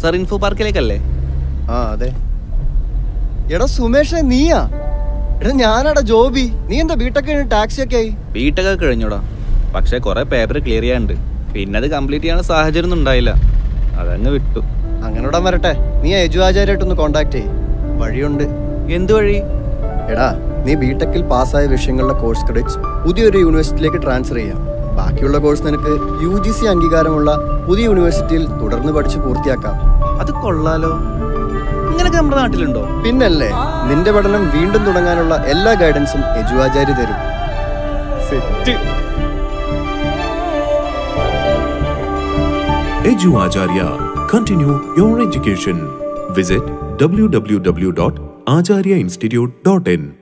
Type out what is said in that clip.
Sir info പാർക്കിലേക്കല്ലേ ആ അതെ എടാ സുമേഷേ നീയാ എടാ ഞാനാടാ ജോബി നീ എന്താ ബിടെക് ടാക്സി ഒക്കെ ആയി ബിടെക് കഴിഞ്ഞൂടാ പക്ഷെ കുറെ പേപ്പർ ക്ലിയർ ചെയ്യാനുണ്ട് പിന്നെ അത് കംപ്ലീറ്റ് ചെയ്യാനുള്ള സാഹചര്യം ഒന്നും ഉണ്ടായില്ല അതങ്ങ് വിട്ടു അങ്ങനോടാ വരട്ടെ നീ എജു ആചാര്യായിട്ടൊന്ന് കോണ്ടാക്ട് ചെയ് വഴിയുണ്ട് എന്തു വഴി എടാ നീ ബിടെക്കിൽ പാസ്സായ വിഷയങ്ങളുടെ കോഴ്സ് ക്രെഡിറ്റ്സ് പുതിയൊരു യൂണിവേഴ്സിറ്റിയിലേക്ക് ട്രാൻസ്ഫർ ചെയ്യാം ബാക്കിയുള്ള കോഴ്സ് നിനക്ക് യു ജി സി അംഗീകാരമുള്ള പുതിയ യൂണിവേഴ്സിറ്റിയിൽ തുടർന്ന് പഠിച്ച് പൂർത്തിയാക്കാം അത് കൊള്ളാലോ ഇങ്ങനൊക്കെ നമ്മുടെ നാട്ടിലുണ്ടോ പിന്നല്ലേ നിന്റെ പഠനം വീണ്ടും തുടങ്ങാനുള്ള എല്ലാ ഗൈഡൻസും എജു ആചാര്യ തരും set Edu Acharya. Continue your education. Visit www.acharyainstitute.in.